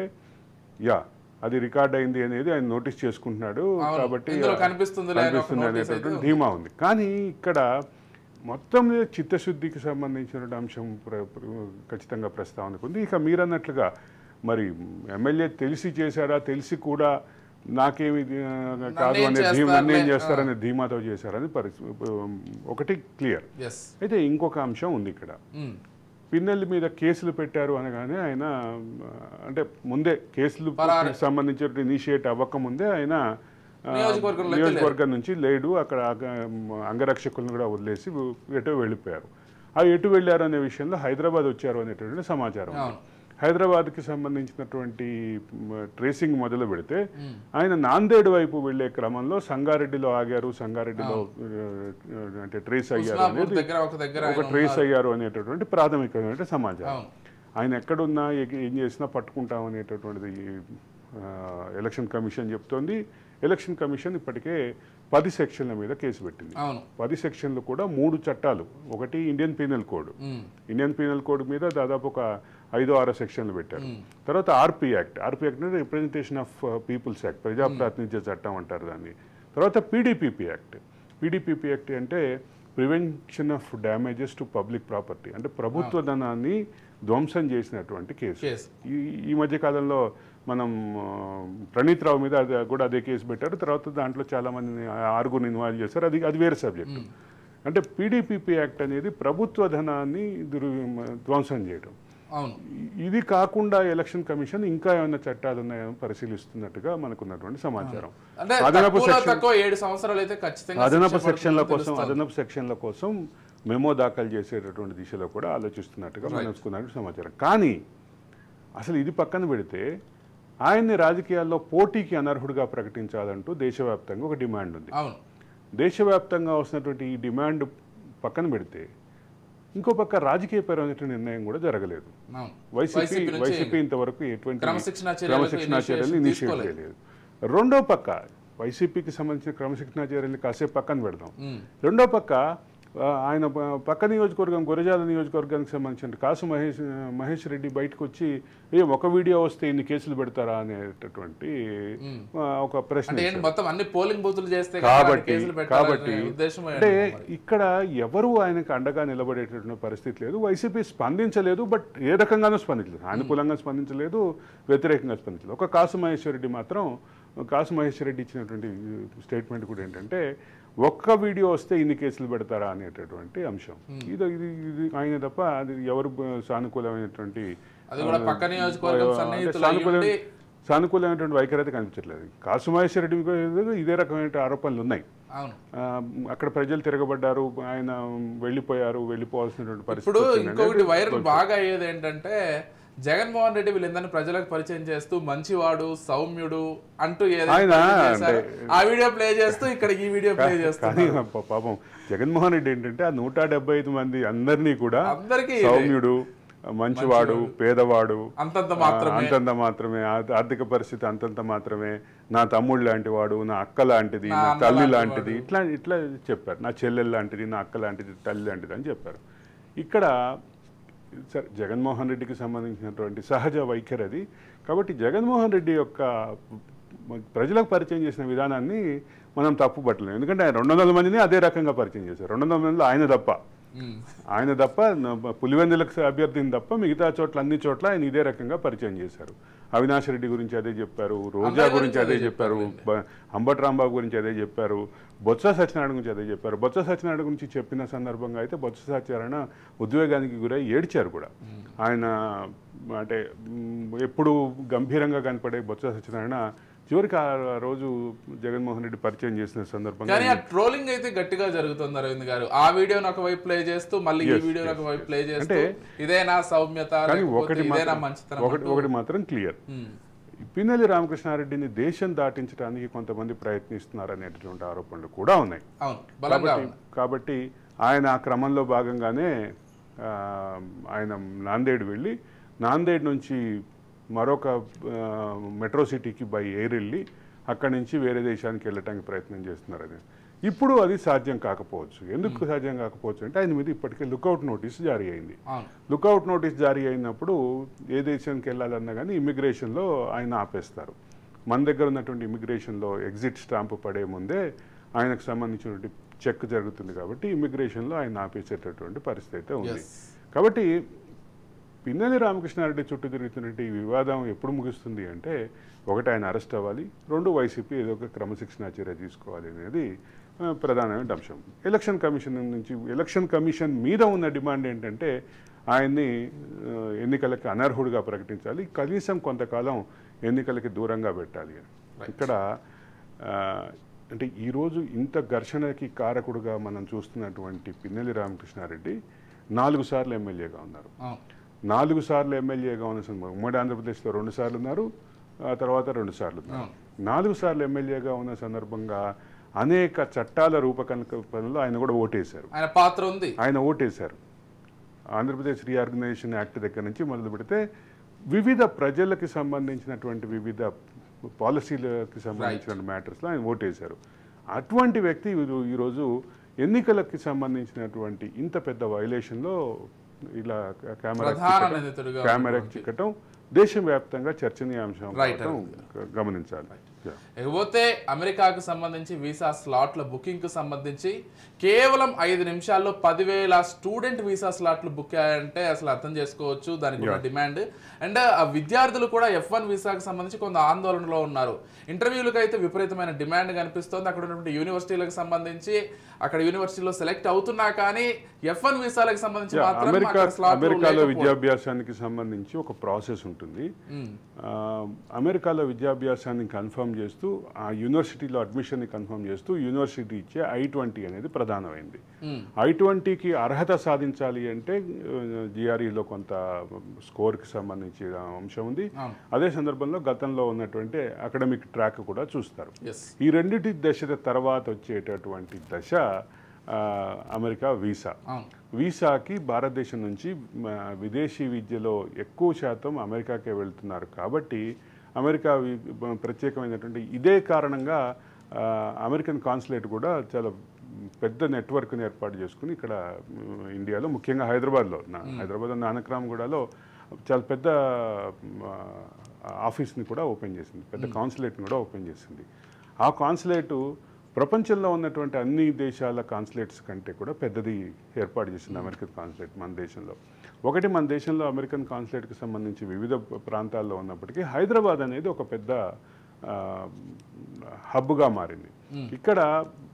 యా అది రికార్డ్ అయింది అనేది ఆయన నోటీస్ చేసుకుంటున్నాడు అవును. కాబట్టి ఇందులో ఆ, కనిపిస్తుందిలే అని ఒక కనిపిస్తుంది notice అనేటటువంటి ధీమా ఉంది కానీ ఇక్కడ మొత్తం మీద చిత్తశుద్ధికి సంబంధించిన అంశం ప్ర- ప్ర- ఖచ్చితంగా ప్రస్తావనకు ఉంది ఇక మీరన్నట్లుగా మరి ఎమ్మెల్యే తెలిసి చేశారా తెలిసి కూడా నాకేమి ఆ, కాదు నన్నేం అనే ధీమా చేస్తారులే, నన్నేం ఆ. చేస్తారనే ధీమాతో చేశారని పరిస్థితి ఒకటి క్లియర్ ఎస్ అయితే ఇంకొక అంశం ఉంది ఇక్కడ పిన్నెల్లి మీద కేసులు పెట్టారు అనగానే ఆయన ఆ, అంటే ముందే కేసులు పరారు. సంబంధించిన ఇనిషియేట్ అవ్వక ముందే ఆయన ఆ, నియోజకవర్గంలో అయితే నియోజకవర్గం నుంచి లేడు అక్కడ అగ- అంగరక్షకులను కూడా వదిలేసి ఎటో వెళ్ళిపోయారు ఆ ఎటు వెళ్ళారు అనే విషయంలో హైదరాబాద్ వచ్చారు అనేటువంటి సమాచారం ఉంది. అవును. హైదరాబాద్కి సంబంధించినటువంటి మ, ట్రేసింగ్ మొదలు పెడితే ఆయన నాందేడ్ వైపు వెళ్ళే క్రమంలో సంగారెడ్డిలో ఆగారు సంగారెడ్డిలో ఆ, అంటే ట్రేస్ అయ్యారు హుస్నాపూర్ అనేది దగ్గర ఒక దగ్గర ఒక ఆయన ట్రేస్ అయ్యారు అనేటటువంటి ప్రాథమికమైన సమాచారం అవును. ఆయన ఎక్కడున్నా ఏ- ఏం చేసినా పట్టుకుంటాం అనేటటువంటిది ఆ, ఎలక్షన్ కమిషన్ చెప్తోంది ఎలక్షన్ కమిషన్ ఇప్పటికే పది సెక్షన్ల మీద కేసు పెట్టింది అవును పది సెక్షన్లు కూడా మూడు చట్టాలు ఒకటి ఇండియన్ పీనల్ కోడ్ ఉమ్. ఇండియన్ పీనల్ కోడ్ మీద దాదాపు ఒక ఐదో ఆరో సెక్షన్లు పెట్టారు తర్వాత ఆర్పీ యాక్ట్ ఆర్పీ యాక్ట్ అంటే రిప్రజెంటేషన్ ఆఫ్ పీపుల్స్ యాక్ట్ ప్రజాప్రాతినిధ్య చట్టం అంటారు దాన్ని తర్వాత పీడీపీపీ యాక్ట్ పీడీపీపీ యాక్ట్ అంటే prevention of damages to public property అంటే ప్రభుత్వ ధనాన్ని ధ్వంసం చేసినటువంటి కేసు కేసు ఈ ఈ మధ్య కాలంలో మనం ఆ, ప్రణీత్ రావు మీద అది కూడా అదే కేసు పెట్టారు తర్వాత దాంట్లో చాలా మందిని ఆరుగురిని ఇన్వాల్వ్ చేశారు అది అది వేరే సబ్జెక్టు అంటే పీడీపీపీ యాక్ట్ అనేది ప్రభుత్వ ధనాన్ని దురు ధ్వంసం చేయడం అవును ఇ- ఇది కాకుండా ఎలక్షన్ కమిషన్ ఇంకా ఏమైనా చట్టాలు ఉన్నాయని పరిశీలిస్తున్నట్టుగా మనకున్నటువంటి సమాచారం అంటే అదనపు తక్కువలో సెక్షన్ తక్కువ ఏడు సంవత్సరాలు అయితే ఖచ్చితంగా అదనపు శిక్ష సెక్షన్ల పడుతుందని కోసం తెలుస్తోంది. అదనపు సెక్షన్ల కోసం మెమో దాఖలు చేసేటటువంటి దిశలో కూడా ఆలోచిస్తున్నట్టుగా మనకున్నట్టు సమాచారం కానీ అసలు ఇది పక్కన పెడితే ఆయన్ని రాజకీయాల్లో పోటీకి అనర్హుడిగా ప్రకటించాలంటూ దేశవ్యాప్తంగా ఒక డిమాండ్ ఉంది అవును దేశవ్యాప్తంగా వస్తున్నటువంటి ఈ డిమాండ్ పక్కన పెడితే ఇంకో పక్క రాజకీయపరమైనటువంటి నిర్ణయం కూడా జరగలేదు అవును వైసీపీ వైసీపీ నుంచి వైసీపీ ఇంతవరకు ఎటువంటి క్రమశిక్షణా చర్యలకు క్రమశిక్షణా చర్యలు initiation ఇనిషియేట్ తీసుకోలేదు. చేయలేదు రెండో పక్క వైసీపీకి సంబంధించిన క్రమశిక్షణా చర్యలు కాసేపు పక్కన పెడదాం ఉమ్. రెండో పక్క ఆ, ఆయన ప- పక్క నియోజకవర్గం గురజాల నియోజకవర్గానికి సంబంధించిన కాసు మహేష్ మహేష్ రెడ్డి బయటకు వచ్చి ఏ ఒక వీడియో వస్తే ఇన్ని కేసులు పెడతారా అనేటటువంటి ఆ, ఒక ప్రశ్న అంటే ఏంటి మొత్తం అన్ని పోలింగ్ బూతులు చేస్తే కానీ కాబట్టి వాడికి కేసులు కాబట్టి పెట్టాలనే ఉద్దేశం అంటే ఇక్కడ ఎవరు ఆయనకు అండగా నిలబడేటటువంటి పరిస్థితి లేదు వైసీపీ స్పందించలేదు బట్ ఏ రకంగానూ స్పందించలేదు అనుకూలంగా స్పందించలేదు వ్యతిరేకంగా స్పందించలేదు ఒక కాసు మహేశ్వర్ రెడ్డి మాత్రం కాసు మహేశ్వర్ రెడ్డి ఇచ్చినటువంటి స్టేట్మెంట్ కూడా ఏంటంటే ఒక్క వీడియో వస్తే ఇన్ని కేసులు పెడతారా అనేటటువంటి అంశం ఇది ఇది ఇది ఆయన తప్ప అది ఎవరు బ- సానుకూలమైనటువంటి అది కూడా పక్క నియోజకవర్గం అంటే సన్నిహితులు సానుకూల అయ్యుండి సానుకూలమైనటువంటి వైఖరి అయితే కనిపించట్లేదు కాసుమహేశ్వర రెడ్డి మీద ఇదే రకమైన ఆరోపణలు ఉన్నాయి అవును ఆ, అక్కడ ప్రజలు తిరగబడ్డారు ఆయన వెళ్ళిపోయారు వెళ్ళిపోవాల్సినటువంటి పరిస్థితి ఇప్పుడు వచ్చింది ఇంకొకటి అనేది వైరల్ బాగా అయ్యేది ఏంటంటే జగన్మోహన్ రెడ్డి వీళ్ళందరినీ ప్రజలకు పరిచయం చేస్తూ మంచివాడు సౌమ్యుడు అంటూ ఏదైతే ఆయన పరిచయం చేశారో, అంటే- ఆ వీడియో ప్లే చేస్తూ ఇక్కడ ఈ వీడియో ప్లే చేస్తూ కానీ పా- పాపం జగన్మోహన్ రెడ్డి ఏంటంటే ఆ నూట డెబ్బై ఐదు మంది అందరినీ కూడా అందరికీ ఇదే. సౌమ్యుడు మంచివాడు పేదవాడు అంతంత ఆ, మాత్రమే అంతంత మాత్రమే ఆ- ఆర్థిక పరిస్థితి అంతంత మాత్రమే నా తమ్ముడు లాంటి వాడు నా అక్క లాంటిది నా నా అన్న తల్లి లాంటి లాంటిది ఇట్లా ఇట్లా చెప్పారు నా చెల్లెలు లాంటిది నా అక్క లాంటిది తల్లి లాంటిది అని చెప్పారు ఇక్కడ సరే జగన్మోహన్ రెడ్డికి సంబంధించినటువంటి సహజ వైఖరి అది కాబట్టి జగన్మోహన్ రెడ్డి యొక్క ప్రజలకు పరిచయం చేసిన విధానాన్ని మనం తప్పు పట్టలేము ఎందుకంటే ఆయన రెండు వందల మందిని అదే రకంగా పరిచయం చేశారు రెండు వందల మందిలో ఆయన తప్ప ఉమ్. ఆయన తప్ప న- పులివెందులకు అభ్యర్థిని తప్ప మిగతా చోట్ల అన్ని చోట్ల ఆయన ఇదే రకంగా పరిచయం చేశారు అవినాష్ రెడ్డి గురించి అదే చెప్పారు రోజా అందరి గురించి గురించి అదే అదే చెప్పారు బ- అంబటి రాంబాబు గురించి అదే చెప్పారు బొత్స సత్యనారాయణ గురించి అదే చెప్పారు బొత్స సత్యనారాయణ గురించి చెప్పిన సందర్భంగా అయితే బొత్స సత్యనారాయణ ఉద్వేగానికి గురై ఏడ్చారు కూడా ఆయన అంటే మ్, ఎప్పుడు గంభీరంగా కనపడే బొత్స సత్యనారాయణ చివరికి ఆ రోజు జగన్మోహన్ రెడ్డి పరిచయం చేసిన సందర్భంగా కానీ ఆ ట్రోలింగ్ అయితే గట్టిగా జరుగుతుంది అరవింద్ గారు ఆ వీడియోని ఒక వైపు ప్లే చేస్తూ మళ్ళీ ఈ వీడియోని ఒక వైపు ప్లే చేస్తూ ఇదేనా సౌమ్యత కానీ లేకపోతే ఒకటి ఇదేనా మాత్రం మంచితనం ఒకటి ఒకటి మాత్రం క్లియర్ ఉమ్. పిన్నెల్లి రామకృష్ణారెడ్డిని దేశం దాటించడానికి కొంతమంది ప్రయత్నిస్తున్నారు అనేటటువంటి ఆరోపణలు కూడా ఉన్నాయి అవును బలంగా కాబట్టి కాబట్టి ఆయన ఆ క్రమంలో భాగంగానే ఆ, ఆయన నాందేడ్ వెళ్ళి నాందేడ్ నుంచి మరొక ఆ, మెట్రో సిటీకి బై ఎయిర్ వెళ్ళి అక్కడి నుంచి వేరే దేశానికి వెళ్ళటానికి ప్రయత్నం చేస్తున్నారు అది ఇప్పుడు అది సాధ్యం కాకపోవచ్చు ఎందుకు సాధ్యం కాకపోవచ్చు అంటే ఆయన మీద ఇప్పటికే లుకౌట్ నోటీస్ జారీ అయింది అవును లుకౌట్ నోటీస్ జారీ అయినప్పుడు ఏ దేశానికి వెళ్ళాలన్నా కానీ ఇమిగ్రేషన్లో ఆయన ఆపేస్తారు మన దగ్గర ఉన్నటువంటి ఇమిగ్రేషన్లో ఎగ్జిట్ స్టాంప్ పడే ముందే ఆయనకు సంబంధించినటువంటి చెక్ జరుగుతుంది కాబట్టి ఇమిగ్రేషన్లో ఆయన ఆపేసేటటువంటి పరిస్థితి అయితే ఉంది Yes. కాబట్టి పిన్నెల్లి రామకృష్ణారెడ్డి చుట్టూ తిరుగుతున్నటువంటి ఈ వివాదం ఎప్పుడు ముగుస్తుంది అంటే ఒకటి ఆయన అరెస్ట్ అవ్వాలి రెండు వైసీపీ ఏదో ఒక క్రమశిక్షణా చర్య తీసుకోవాలి అనేది ఆ, ప్రధానమైన అంశం ఎలక్షన్ కమిషన్ నుంచి ఎలక్షన్ కమిషన్ మీద ఉన్న డిమాండ్ ఏంటంటే ఆయన్ని ఆ, ఎన్నికలకి అనర్హుడిగా ప్రకటించాలి కనీసం కొంతకాలం ఎన్నికలకి దూరంగా పెట్టాలి అని. ఇక్కడ ఆ, అంటే ఈరోజు ఇంత ఘర్షణకి కారకుడుగా మనం చూస్తున్నటువంటి పిన్నెల్లి రామకృష్ణారెడ్డి నాలుగు సార్లు ఎమ్మెల్యేగా ఉన్నారు అవును నాలుగు సార్లు ఎమ్మెల్యేగా ఉన్న సందర్భం ఉమ్మడి ఆంధ్రప్రదేశ్లో రెండు సార్లు ఉన్నారు ఆ తర్వాత రెండు సార్లు ఉన్నారు నాలుగు సార్లు ఎమ్మెల్యేగా ఉన్న సందర్భంగా అనేక చట్టాల రూపకల్పనలో ఆయన కూడా ఓటేశారు ఆయన పాత్ర ఉంది ఆయన ఓటేశారు ఆంధ్రప్రదేశ్ రీఆర్గనైజేషన్ యాక్ట్ దగ్గర నుంచి మొదలు పెడితే వివిధ ప్రజలకి సంబంధించినటువంటి వివిధ పాలసీలకి సంబంధించిన మ్యాటర్స్లో ఆయన ఓటేశారు అటువంటి వ్యక్తి ఈరో- ఈరోజు ఎన్నికలకి సంబంధించినటువంటి ఇంత పెద్ద వైలేషన్లో ఇలా కెమెరా ప్రధాన నిందితుడిగా కెమెరా చిక్కటం దేశవ్యాప్తంగా చర్చనీయాంశం Right, కావటం గమనించాలి Yeah. ఇకపోతే అమెరికాకు సంబంధించి వీసా స్లాట్ల బుకింగ్ కు సంబంధించి కేవలం ఐదు నిమిషాల్లో పదివేల స్టూడెంట్ వీసా స్లాట్లు బుక్ అయ్యాయంటే అసలు అర్థం చేసుకోవచ్చు దానికి ఉన్న డిమాండ్ అండ్ ఆ విద్యార్థులు కూడా ఎఫ్ వన్ వీసాకు సంబంధించి కొంత ఆందోళనలో ఉన్నారు ఇంటర్వ్యూలకు అయితే విపరీతమైన డిమాండ్ కనిపిస్తోంది అక్కడ ఉన్నటువంటి యూనివర్సిటీలకు సంబంధించి అక్కడ యూనివర్సిటీలో సెలెక్ట్ అవుతున్నా కానీ ఎఫ్ వన్ వీసాలకు సంబంధించి Yeah, మాత్రం అమెరికా అక్కడ స్లాట్లు అమెరికాలో లేకపోవడం. విద్యాభ్యాసానికి సంబంధించి ఒక ప్రాసెస్ ఉంటుంది మ్మ్. ఆ, అమెరికాలో విద్యాభ్యాసాన్ని కన్ఫర్మ్ చేస్తూ ఆ యూనివర్సిటీలో అడ్మిషన్ని కన్ఫర్మ్ చేస్తూ యూనివర్సిటీ ఇచ్చే ఐ ట్వంటీ అనేది ప్రధానమైంది మ్మ్. ఐ ట్వంటీకి అర్హత సాధించాలి అంటే జిఆర్ఈలో కొంత స్కోర్కి సంబంధించిన అంశం ఉంది అవును. అదే సందర్భంలో గతంలో ఉన్నటువంటి అకాడమిక్ ట్రాక్ కూడా చూస్తారు ఎస్ ఈ రెండింటి దశ తర్వాత వచ్చేటటువంటి దశ ఆ, అమెరికా వీసా అవును వీసాకి భారతదేశం నుంచి మ, విదేశీ విద్యలో ఎక్కువ శాతం అమెరికాకే వెళ్తున్నారు కాబట్టి అమెరికా వి- బ- ప్రత్యేకమైనటువంటి ఇదే కారణంగా ఆ, అమెరికన్ కాన్సులేట్ కూడా చాలా పెద్ద నెట్వర్క్ని ఏర్పాటు చేసుకుని ఇక్కడ మ్, ఇండియాలో ముఖ్యంగా హైదరాబాద్లో నా హైదరాబాద్ నానక్రామ్గూడలో చాలా పెద్ద మ్, ఆ, ఆఫీస్ని కూడా ఓపెన్ చేసింది పెద్ద కాన్సులేట్ని కూడా ఓపెన్ చేసింది ఆ కాన్సులేటు ప్రపంచంలో ఉన్నటువంటి అన్ని దేశాల కాన్సులేట్స్ కంటే కూడా పెద్దది ఏర్పాటు చేసింది అమెరికన్ కాన్సులేట్ మన దేశంలో ఒకటి మన దేశంలో అమెరికన్ కాన్సులేట్కి సంబంధించి వివిధ ప్రాంతాల్లో ఉన్నప్పటికీ హైదరాబాద్ అనేది ఒక పెద్ద ఆ, హబ్గా మారింది ఇక్కడ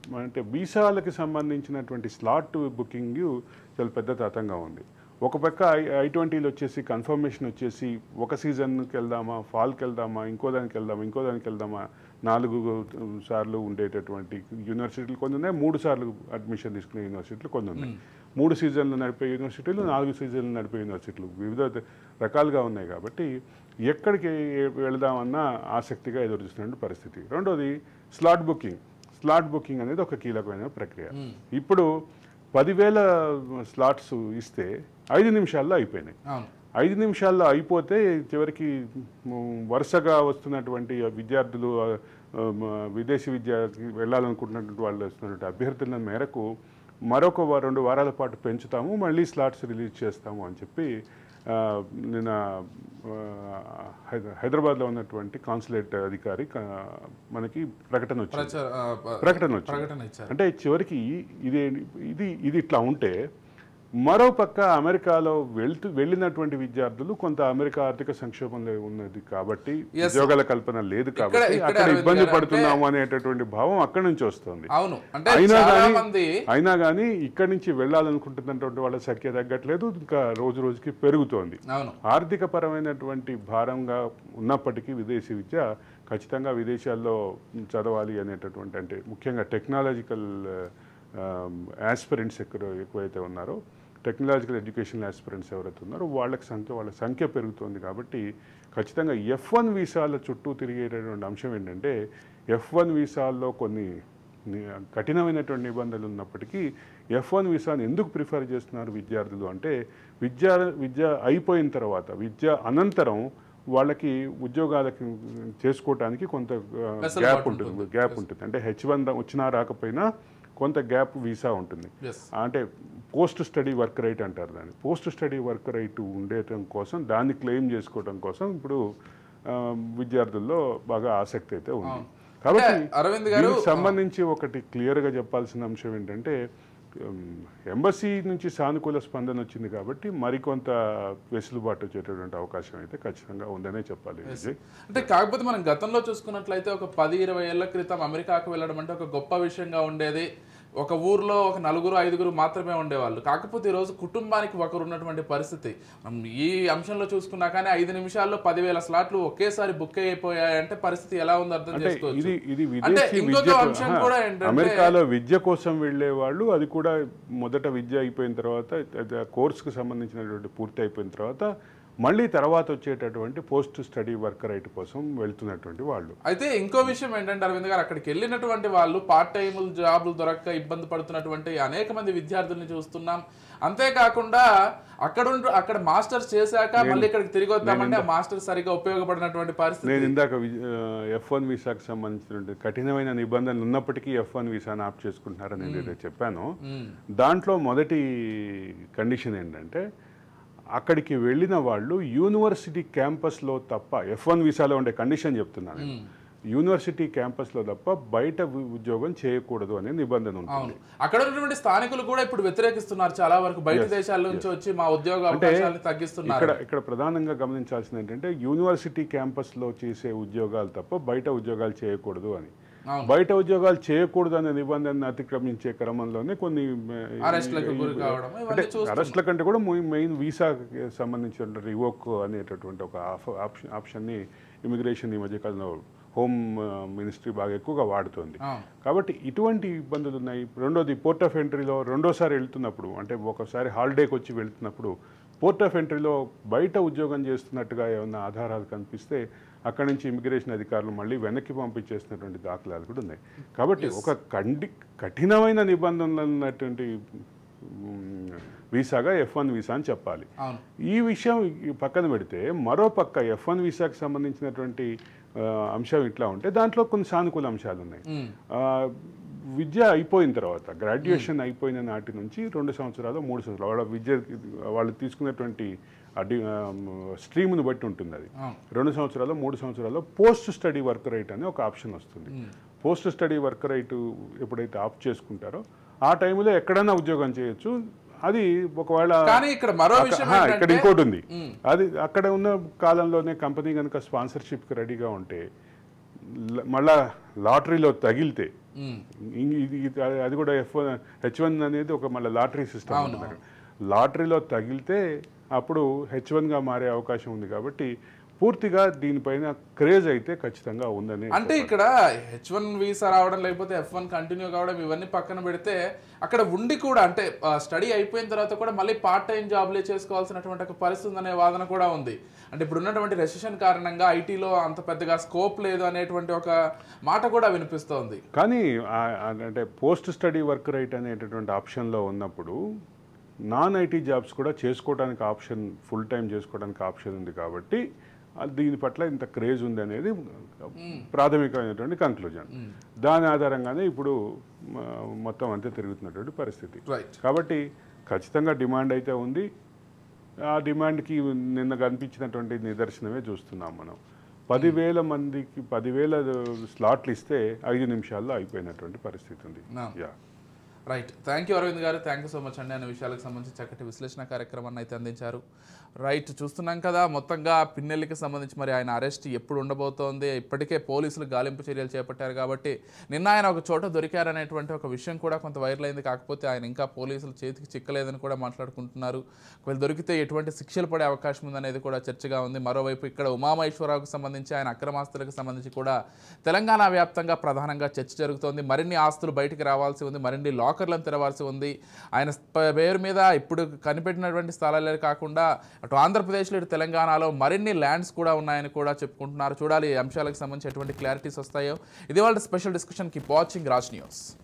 అంటే వీసాలకి సంబంధించినటువంటి స్లాట్ బుకింగ్ చాలా పెద్ద తతంగా ఉంది ఒక పక్క ఐ ఐ ట్వంటీలు వచ్చేసి కన్ఫర్మేషన్ వచ్చేసి ఒక సీజన్కి వెళ్దామా ఫాల్కి వెళ్దామా ఇంకో దానికి వెళ్దామా ఇంకో దానికి వెళ్దామా నాలుగు సార్లు ఉండేటటువంటి యూనివర్సిటీలు కొన్ని ఉన్నాయి మూడు సార్లు అడ్మిషన్ తీసుకునే యూనివర్సిటీలు కొన్ని ఉన్నాయి మూడు సీజన్లు నడిపే యూనివర్సిటీలు నాలుగు సీజన్లు నడిపే యూనివర్సిటీలు వివిధ రకాలుగా ఉన్నాయి కాబట్టి ఎక్కడికి వెళదామన్నా ఆసక్తిగా ఎదురు చూస్తున్న పరిస్థితి రెండోది స్లాట్ బుకింగ్ స్లాట్ బుకింగ్ అనేది ఒక కీలకమైన ప్రక్రియ ఇప్పుడు పదివేల స్లాట్స్ ఇస్తే ఐదు నిమిషాల్లో అయిపోయినాయి అవును ఐదు నిమిషాల్లో అయిపోతే చివరికి మ్, వరుసగా వస్తున్నటువంటి విద్యార్థులు ఆ, మ, విదేశీ విద్యకి వెళ్ళాలనుకుంటున్నటువంటి వాళ్ళు వస్తున్నటువంటి అభ్యర్థుల మేరకు మరొక వా- రెండు వారాల పాటు పెంచుతాము మళ్ళీ స్లాట్స్ రిలీజ్ చేస్తాము అని చెప్పి ఆ, నిన్న ఆ, హైద- హైదరాబాద్లో ఉన్నటువంటి కాన్సులేట్ అధికారి క- మనకి ప్రకటన వచ్చింది ప్రచార ఆ, ప- ప్రకటన వచ్చింది ప్రకటన ఇచ్చారు అంటే చివరికి ఇది ఇది ఇది ఇట్లా ఉంటే మరో పక్క అమెరికాలో వెళ్తూ వెళ్ళినటువంటి విద్యార్థులు కొంత అమెరికా ఆర్థిక సంక్షోభంలో ఉన్నది కాబట్టి Yes. ఉద్యోగాల కల్పన లేదు కాబట్టి ఇక్కడ అక్కడ అరవింద్ ఇబ్బంది గారు పడుతున్నాము అనేటటువంటి భావం అక్కడి నుంచి వస్తుంది అవును అంటే అయినా చాలా కానీ మంది అయినా కానీ ఇక్కడి నుంచి వెళ్ళాలనుకుంటున్నటువంటి వాళ్ళ సంఖ్య తగ్గట్లేదు ఇంకా రోజు రోజుకి పెరుగుతోంది అవును ఆర్థిక పరమైనటువంటి భారంగా ఉన్నప్పటికీ విదేశీ విద్య ఖచ్చితంగా విదేశాల్లో చదవాలి అనేటటువంటి అంటే ముఖ్యంగా టెక్నాలజికల్ యాస్పిరెంట్స్ ఎక్కువ ఎక్కువైతే ఉన్నారో టెక్నాలజికల్ ఎడ్యుకేషన్ యాస్పిరెంట్స్ ఎవరైతే ఉన్నారో వాళ్ళకి సంఖ్య వాళ్ళ సంఖ్య పెరుగుతోంది కాబట్టి ఖచ్చితంగా ఎఫ్ వన్ వీసాల చుట్టూ తిరిగేటటువంటి అంశం ఏంటంటే ఎఫ్ వన్ వీసాల్లో కొన్ని ని- కఠినమైనటువంటి నిబంధనలు ఉన్నప్పటికీ ఎఫ్ వన్ వీసాను ఎందుకు ప్రిఫర్ చేస్తున్నారు విద్యార్థులు అంటే విద్య విద్య అయిపోయిన తర్వాత విద్య అనంతరం వాళ్ళకి ఉద్యోగాలకి చేసుకోవటానికి కొంత వెసులుబాటు గ్యాప్ ఉంటుంది ఉంటుంది. గ్యాప్ ఉంటుంది అంటే హెచ్ వన్ వచ్చినా రాకపోయినా కొంత గ్యాప్ వీసా ఉంటుంది ఎస్ అంటే పోస్ట్ స్టడీ వర్క్ రైట్ అంటారు దాన్ని పోస్ట్ స్టడీ వర్క్ రైట్ ఉండేటం కోసం దాన్ని క్లెయిమ్ చేసుకోవడం కోసం ఇప్పుడు ఆ, విద్యార్థుల్లో బాగా ఆసక్తి అయితే ఉంది అవును. కాబట్టి అంటే అరవింద్ గారు దీనికి సంబంధించి ఒకటి క్లియర్గా చెప్పాల్సిన అంశం ఏంటంటే ఎంబసీ నుంచి సానుకూల స్పందన వచ్చింది కాబట్టి మరికొంత వెసులుబాటు వచ్చేటటువంటి అవకాశం అయితే ఖచ్చితంగా ఉందనే చెప్పాలి విజయ్ అంటే కాకపోతే మనం గతంలో చూసుకున్నట్లయితే ఒక పది ఇరవై ఏళ్ల క్రితం అమెరికాకు వెళ్ళడం అంటే ఒక గొప్ప విషయంగా ఉండేది ఒక ఊర్లో ఒక నలుగురు ఐదుగురు మాత్రమే ఉండేవాళ్ళు కాకపోతే ఈరోజు కుటుంబానికి ఒకరు ఉన్నటువంటి పరిస్థితి మనం ఈ అంశంలో చూసుకున్నా కానీ ఐదు నిమిషాల్లో పదివేల స్లాట్లు ఒకేసారి బుక్ అయిపోయాయంటే పరిస్థితి ఎలా ఉందో అర్థం అంటే చేసుకోవచ్చు ఇది ఇది అంటే విదేశీ ఇంకొక విద్య అంశం కూడా ఏంటంటే అమెరికాలో విద్య కోసం వెళ్ళే వాళ్ళు అది కూడా మొదట విద్య అయిపోయిన తర్వాత అది ఆ కోర్సుకు సంబంధించినటువంటి పూర్తి అయిపోయిన తర్వాత మళ్ళీ తర్వాత వచ్చేటటువంటి పోస్ట్ స్టడీ వర్క్ రైట్ కోసం వెళ్తున్నటువంటి వాళ్ళు అయితే ఇంకో విషయం ఏంటంటే అరవింద్ గారు అక్కడికి వెళ్ళినటువంటి వాళ్ళు పార్ట్ టైం జాబులు దొరక్క ఇబ్బంది పడుతున్నటువంటి అనేక మంది విద్యార్థుల్ని చూస్తున్నాం అంతేకాకుండా అక్కడ ఉంటూ అక్కడ మాస్టర్స్ చేశాక మళ్ళీ ఇక్కడికి తిరిగి వద్దామంటే ఆ మాస్టర్ సరిగా ఉపయోగపడినటువంటి పరిస్థితి నేను ఇందాక ఎఫ్ వన్ వీసాకి సంబంధించినటువంటి కఠినమైన నిబంధనలు ఉన్నప్పటికీ ఎఫ్ వన్ వీసాను ఆప్ చేసుకుంటున్నారని నేను ఏదైతే చెప్పాను మ్మ్. దాంట్లో మొదటి కండిషన్ ఏంటంటే అక్కడికి వెళ్ళిన వాళ్ళు యూనివర్సిటీ క్యాంపస్లో తప్ప ఎఫ్ వన్ వీసాలో ఉండే కండిషన్ చెప్తున్నాను నేను. యూనివర్సిటీ క్యాంపస్లో తప్ప బయట ఉ- ఉద్యోగం చేయకూడదు అనే నిబంధన ఉంటుంది అవును అక్కడ ఉన్నటువంటి స్థానికులు కూడా ఇప్పుడు వ్యతిరేకిస్తున్నారు చాలా వరకు బయట దేశాల నుంచి వచ్చి మా ఉద్యోగ అవకాశాలను తగ్గిస్తున్నారు ఇక్కడ ఇక్కడ ప్రధానంగా గమనించాల్సింది ఏంటంటే యూనివర్సిటీ క్యాంపస్లో చేసే ఉద్యోగాలు తప్ప బయట ఉద్యోగాలు చేయకూడదు అని అవును బయట ఉద్యోగాలు చేయకూడదు అనే నిబంధనను అతిక్రమించే క్రమంలోనే కొన్ని అరెస్ట్లకు గురి కావడం ఇవన్నీ చూస్తున్నాం అరెస్ట్ల కంటే కూడా మెయిన్ వీసాకి సంబంధించిన రివోక్ అనేటటువంటి ఒక ఆఫ్- ఆప్షన్ ఆప్షన్ని ఇమిగ్రేషన్ ఈ మధ్యకాలంలో హోమ్ మినిస్ట్రీ బాగా ఎక్కువగా వాడుతోంది అవును కాబట్టి ఇటువంటి ఇబ్బందులు ఉన్నాయి రెండోది పోర్ట్ ఆఫ్ ఎంట్రీలో రెండోసారి వెళ్తున్నప్పుడు అంటే ఒకసారి హాలిడేకి వచ్చి వెళ్తున్నప్పుడు పోర్ట్ ఆఫ్ ఎంట్రీలో బయట ఉద్యోగం చేస్తున్నట్టుగా ఏమైనా ఆధారాలు కనిపిస్తే అక్కడి నుంచి ఇమిగ్రేషన్ అధికారులు మళ్ళీ వెనక్కి పంపించేసినటువంటి దాఖలాలు కూడా ఉన్నాయి కాబట్టి ఒక కండి కఠినమైన నిబంధనలు ఉన్నటువంటి మ్, వీసాగా ఎఫ్ వన్ వీసా అని చెప్పాలి అవును ఈ విషయం ఈ పక్కన పెడితే మరో పక్క ఎఫ్ వన్ వీసాకి సంబంధించినటువంటి ఆ, అంశం ఇట్లా ఉంటే దాంట్లో కొన్ని సానుకూల అంశాలు ఉన్నాయి మ్మ్. ఆ, విద్య అయిపోయిన తర్వాత గ్రాడ్యుయేషన్ అయిపోయిన నాటి నుంచి రెండు సంవత్సరాలు మూడు సంవత్సరాలు వాళ్ళ విద్య వాళ్ళు తీసుకున్నటువంటి అడి స్ట్రీమ్ను బట్టి ఉంటుంది అది అవును రెండు సంవత్సరాలు మూడు సంవత్సరాలు పోస్ట్ స్టడీ వర్క్ రైట్ అనే ఒక ఆప్షన్ వస్తుంది పోస్ట్ స్టడీ వర్క్ రైట్ ఎప్పుడైతే ఆప్ చేసుకుంటారో ఆ టైంలో ఎక్కడైనా ఉద్యోగం చేయొచ్చు అది ఒకవేళ కానీ ఇక్కడ మరో అక్క- విషయం హా, ఇక్కడ ఏంటంటే ఇంకోటి ఉంది మ్మ్. అది అక్కడ ఉన్న కాలంలోనే కంపెనీ కనుక స్పాన్సర్షిప్కి రెడీగా ఉంటే ల- మళ్ళా లాటరీలో తగిలితే మ్మ్. ఇం- ఇది ఇది- అది కూడా ఎఫ్ వన్ హెచ్ వన్ అనేది ఒక మళ్ళీ లాటరీ సిస్టమ్ ఉంటుంది లాటరీలో తగిలితే అప్పుడు హెచ్ వన్గా మారే అవకాశం ఉంది కాబట్టి పూర్తిగా దీనిపైన క్రేజ్ అయితే ఖచ్చితంగా ఉందని అంటే ఇక్కడ హెచ్ వన్ వీసా రావడం లేకపోతే ఎఫ్ వన్ కంటిన్యూ కావడం ఇవన్నీ పక్కన పెడితే అక్కడ ఉండి కూడా అంటే స్టడీ అయిపోయిన తర్వాత కూడా మళ్ళీ పార్ట్ టైం జాబ్లే చేసుకోవాల్సినటువంటి ఒక పరిస్థితి ఉందనే వాదన కూడా ఉంది అంటే ఇప్పుడు ఉన్నటువంటి రెసిషన్ కారణంగా ఐటీలో అంత పెద్దగా స్కోప్ లేదు అనేటువంటి ఒక మాట కూడా వినిపిస్తోంది కానీ ఆ- ఆ- అంటే పోస్ట్ స్టడీ వర్క్ రైట్ అనేటటువంటి ఆప్షన్లో ఉన్నప్పుడు నాన్ ఐటీ జాబ్స్ కూడా చేసుకోవడానికి ఆప్షన్ ఫుల్ టైం చేసుకోవడానికి ఆప్షన్ ఉంది కాబట్టి ఆ దీని పట్ల ఇంత క్రేజ్ ఉంది అనేది ప్రాథమికమైనటువంటి కంక్లూజన్ దాని ఆధారంగానే ఇప్పుడు మ- మొత్తం అంతే తిరుగుతున్నటువంటి పరిస్థితి రైట్ కాబట్టి ఖచ్చితంగా డిమాండ్ అయితే ఉంది ఆ డిమాండ్కి నిన్న కనిపించినటువంటి నిదర్శనమే చూస్తున్నాం మనం పదివేల మందికి పదివేల స్లాట్లు ఇస్తే ఐదు నిమిషాల్లో అయిపోయినటువంటి పరిస్థితి ఉంది నా. Yeah right thank you Aravind garu thank you so much అండి అనే విషయాలకు సంబంధించి చక్కటి విశ్లేషణ కార్యక్రమాన్ని అయితే అందించారు రైట్ చూస్తున్నాం కదా మొత్తంగా పిన్నెల్లికి సంబంధించి మరి ఆయన అరెస్ట్ ఎప్పుడు ఉండబోతోంది ఇప్పటికే పోలీసులు గాలింపు చర్యలు చేపట్టారు కాబట్టి నిన్న ఆయన ఒక చోట దొరికారనేటువంటి ఒక విషయం కూడా కొంత వైరల్ అయింది కాకపోతే ఆయన ఇంకా పోలీసుల చేతికి చిక్కలేదని కూడా మాట్లాడుకుంటున్నారు ఒకవేళ దొరికితే ఎటువంటి శిక్షలు పడే అవకాశం ఉందనేది కూడా చర్చగా ఉంది మరోవైపు ఇక్కడ ఉమామహేశ్వరరావుకు సంబంధించి ఆయన అక్రమాస్తులకు సంబంధించి కూడా తెలంగాణ వ్యాప్తంగా ప్రధానంగా చర్చ జరుగుతోంది మరిన్ని ఆస్తులు బయటికి రావాల్సి ఉంది మరిన్ని లాకర్లను తెరవాల్సి ఉంది ఆయన ప- పేరు మీద ఇప్పుడు కనిపెట్టినటువంటి స్థలాలే కాకుండా అటు ఆంధ్రప్రదేశ్లో ఇటు తెలంగాణలో మరిన్ని ల్యాండ్స్ కూడా ఉన్నాయని కూడా చెప్పుకుంటున్నారు చూడాలి ఈ అంశాలకు సంబంధించి ఎటువంటి క్లారిటీస్ వస్తాయో ఇది వాళ్ళ special discussion keep watching Raj news